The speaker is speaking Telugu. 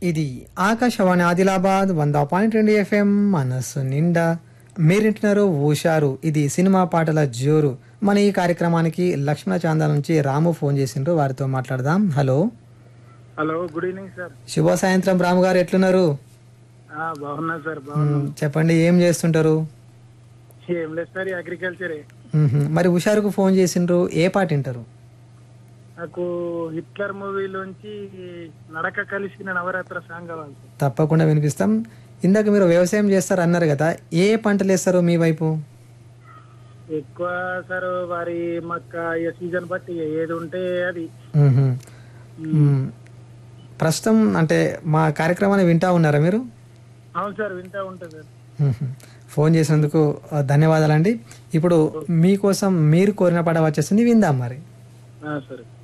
ఇది ఆకాశవాణి ఆదిలాబాద్ వంద పాయింట్ రెండు ఎఫ్ఎం మనస్సు నిండా మీరింటున్నారు ఓషారు ఇది సినిమా పాటల జోరు మన ఈ కార్యక్రమానికి లక్ష్మణ చాందా నుంచి రాము ఫోన్ చేసిండ్రు వారితో మాట్లాడదాం hello hello good evening sir శుభ సాయంత్రం రాము గారు ఎట్లున్నారు ఆ, బాగున్నా సార్ బాగున్నా మ్, చెప్పండి ఏం చేస్తుంటారు ఏం లేదు సార్ అగ్రికల్చరే మ్హూ. మరి హుషారుకు ఫోన్ చేసిండ్రు ఏ పాట వింటారు నాకు హిట్లర్ మూవీలోంచి నడక కలిసిన నవరాత్ర సాంగ్ కావాలి సార్ తప్పకుండా వినిపిస్తాం ఇందాక మీరు వ్యవసాయం చేస్తారు అన్నారు కదా ఏ పంటలు వేస్తారు మీ వైపు ఎక్కువ సార్ వారి మక్క ఇక సీజన్ బట్టి ఇక ఏది ఉంటే అది మ్హూ. మ్. ప్రస్తుతం అంటే మా కార్యక్రమాన్ని వింటా ఉన్నారా మీరు అవును సార్ వింటా ఉంటా సార్ మ్హూ. ఫోన్ చేసినందుకు ఆ, ధన్యవాదాలండి ఇప్పుడు మీకోసం మీరు కోరిన పాట వచ్చేసింది విందాం మరి ఆ, సరే